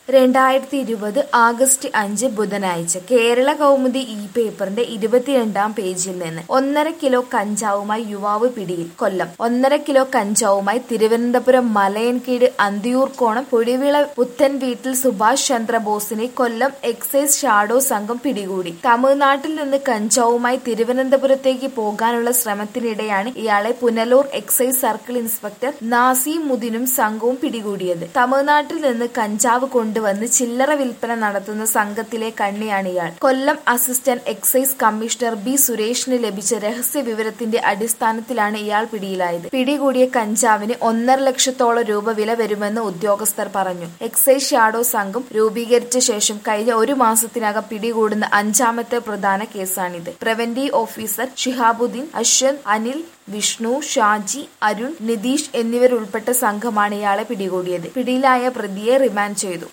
രണ്ടായിരത്തി ഇരുപത് ആഗസ്റ്റ് അഞ്ച് ബുധനാഴ്ച കേരള കൗമുദി ഈ പേപ്പറിന്റെ ഇരുപത്തിരണ്ടാം പേജിൽ നിന്ന് ഒന്നര കിലോ കഞ്ചാവുമായി യുവാവ് പിടിയിൽ കൊല്ലം ഒന്നര കിലോ കഞ്ചാവുമായി തിരുവനന്തപുരം മലയൻകീട് അന്തിയൂർക്കോണം പൊടിവിള പുത്തൻ വീട്ടിൽ സുഭാഷ് ചന്ദ്രബോസിനെ കൊല്ലം എക്സൈസ് ഷാഡോ സംഘം പിടികൂടി തമിഴ്നാട്ടിൽ നിന്ന് കഞ്ചാവുമായി തിരുവനന്തപുരത്തേക്ക് പോകാനുള്ള ശ്രമത്തിനിടെയാണ് ഇയാളെ പുനലൂർ എക്സൈസ് സർക്കിൾ ഇൻസ്പെക്ടർ നാസിമുദ്ദീനും സംഘവും പിടികൂടിയത് തമിഴ്നാട്ടിൽ നിന്ന് കഞ്ചാവ് കൊണ്ടുവന്ന് ചില്ലറ വിൽപ്പന നടത്തുന്ന സംഘത്തിലെ കണ്ണിയാണ് ഇയാൾ Kollam assistant excise commissioner B സുരേഷിന് ലഭിച്ച രഹസ്യ വിവരത്തിന്റെ അടിസ്ഥാനത്തിലാണ് ഇയാൾ പിടിയിലായത് പിടികൂടിയ കഞ്ചാവിന് ഒന്നര ലക്ഷത്തോളം രൂപ വില വരുമെന്ന് ഉദ്യോഗസ്ഥർ പറഞ്ഞു എക്സൈസ് ഷാഡോ സംഘം രൂപീകരിച്ച ശേഷം കഴിഞ്ഞ ഒരു മാസത്തിനകം പിടികൂടുന്ന അഞ്ചാമത്തെ പ്രധാന കേസാണിത് പ്രിവന്റീവ് ഓഫീസർ ഷിഹാബുദ്ദീൻ അശ്വന്ത് അനിൽ വിഷ്ണു ഷാജി അരുൺ നിതീഷ് എന്നിവരുൾപ്പെട്ട സംഘമാണ് ഇയാളെ പിടികൂടിയത് പിടിയിലായ പ്രതിയെ റിമാൻഡ് ചെയ്തു